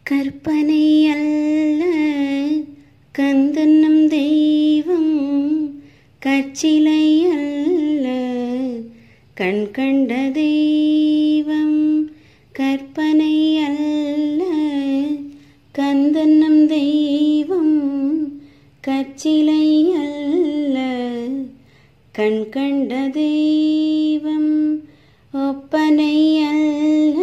கற்பனை அல்ல கந்தன்னம் தெய்வம் கச்சிலை அல்ல கண் கண்ட தெய்வம் கற்பனை அல்ல கந்தன்னம் தெய்வம் கச்சிலை அல்ல கண் கண்ட தெய்வம் ஒப்பனை அல்ல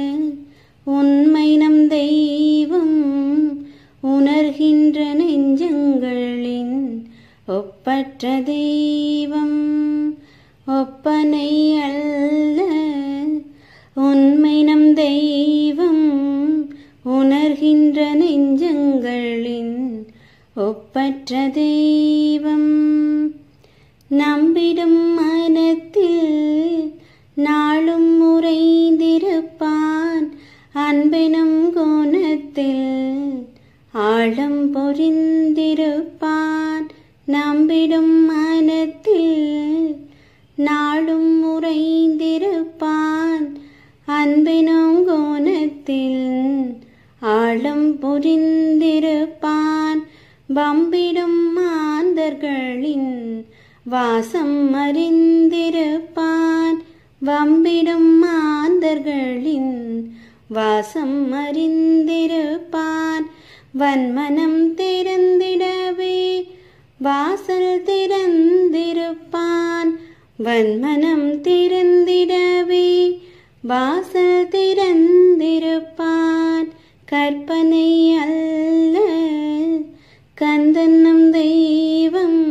உண்மை நம் தெய்வம் உணர்கின்ற நெஞ்சங்களின் ஒப்பற்ற தெய்வம் ஒப்பனை அல்ல உண்மை நம் தெய்வம் உணர்கின்ற நெஞ்சங்களின் ஒப்பற்ற தெய்வம் நம்பிடும் மனத்தில் நாளும் உறைந்திருப்பான் அன்பெனும் கோணத்தில் ஆழம் பொறிந்திருப்பான் நம்பிடும் மனத்தில் நாளும் உறைந்திருப்பான் அன்பெனும் கோணத்தில் ஆழம் புரிந்திருப்பான் வம்பிடும் மாந்தர்களின் வாசம் அறிந்திருப்பான் வம்பிடும் மாந்தர்களின் வாசம் அறிந்திருப்பான் வன்மனம் திறந்திடவே வாசல் திறந்திருப்பான் வன்மனம் திறந்திடவே வாசல் திறந்திருப்பான் கற்பனை அல்ல கந்தன்னம் தெய்வம்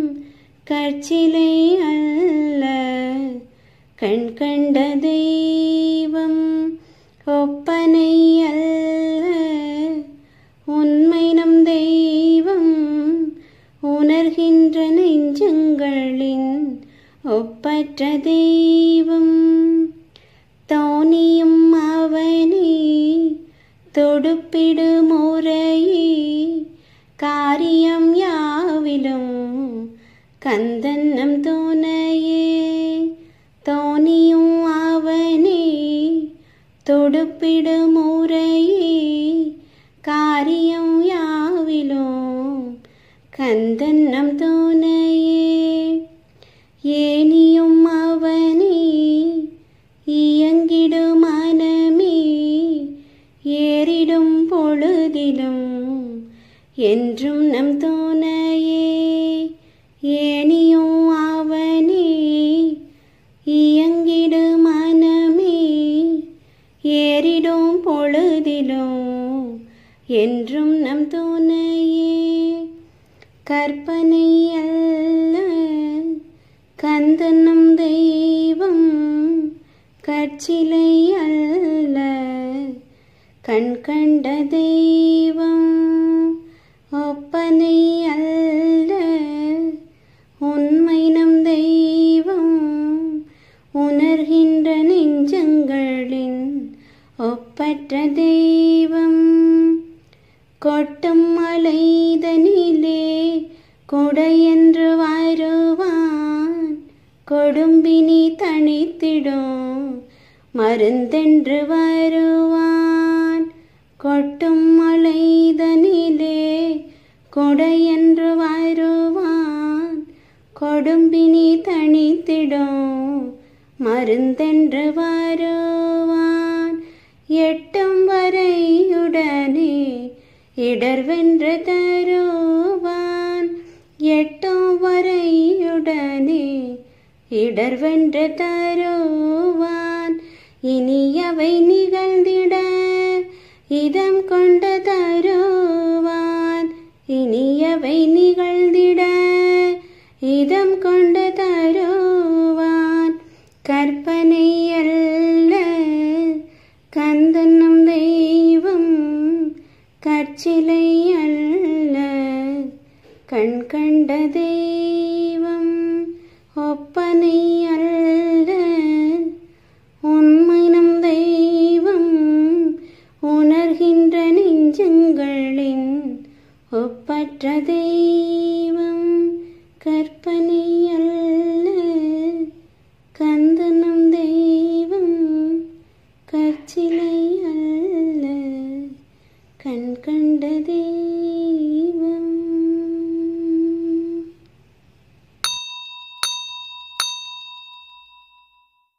கற்சிலை அல்ல கண் கண்ட தெய்வம் ஒப்பனை அல்ல உண்மை நம் தெய்வம் உணர்கின்ற நெஞ்சங்களின் ஒப்பற்ற தெய்வம் தோணியும் அவனே தொடுப்பிடு முறையே காரியம் யாவிலும் கந்தன்னம் துணையே தோணியும் அவனே தொடுப்பிடு முறையே காரியம் யாவிலும் கந்தன்னம் துணையே ஏனியும் அவனே இயங்கிடு மனமே ஏறிடும் பொழுதிலும் என்றும் நம் துணையே ஏனியும் அவனே இயங்கிடு மனமே ஏறிடும் பொழுதிலும் என்றும் நம் துணையே கற்பனை அல்ல கந்தனும் தெய்வம் கற்சிலை அல்ல கண் கண்ட தெய்வம் ஒப்பனை அல்ல உண்மை நம் தெய்வம் உணர்கின்ற நெஞ்சங்களின் ஒப்பற்ற தெய்வம் கொட்டும் மலைதனிலே கொடையென்று வருவான் கொடும்பினி தணித்திடும் மருந்தென்று வருவான் கொட்டும் மலைதனிலே கொடையென்று வருவான் கொடும்பினி தணித்திடும் மருந்தென்று வருவான் எட்டும் வரையுடனே இடர்வென்று தருவான் எட்டும் வரையுடனே இடர்வென்று தருவான் இனியவை நிகழ்ந்திட இதம் கொண்டு தருவான் இனியவை நிகழ்ந்திட இதம் கொண்டு தருவான் கற்பனை அல்ல கந்தனும் தெய்வம் கற்சிலை அல்ல கண் கண்ட தெய்வம் ஒப்பனை அல்ல உண்மை நம் தெய்வம் உணர்கின்ற நெஞ்சங்களின் ஒப்பற்ற தெய்வம் கற்பனை அல்ல கந்தனும் தெய்வம் கற்சிலை அல்ல கண் கண்ட தெய்வம்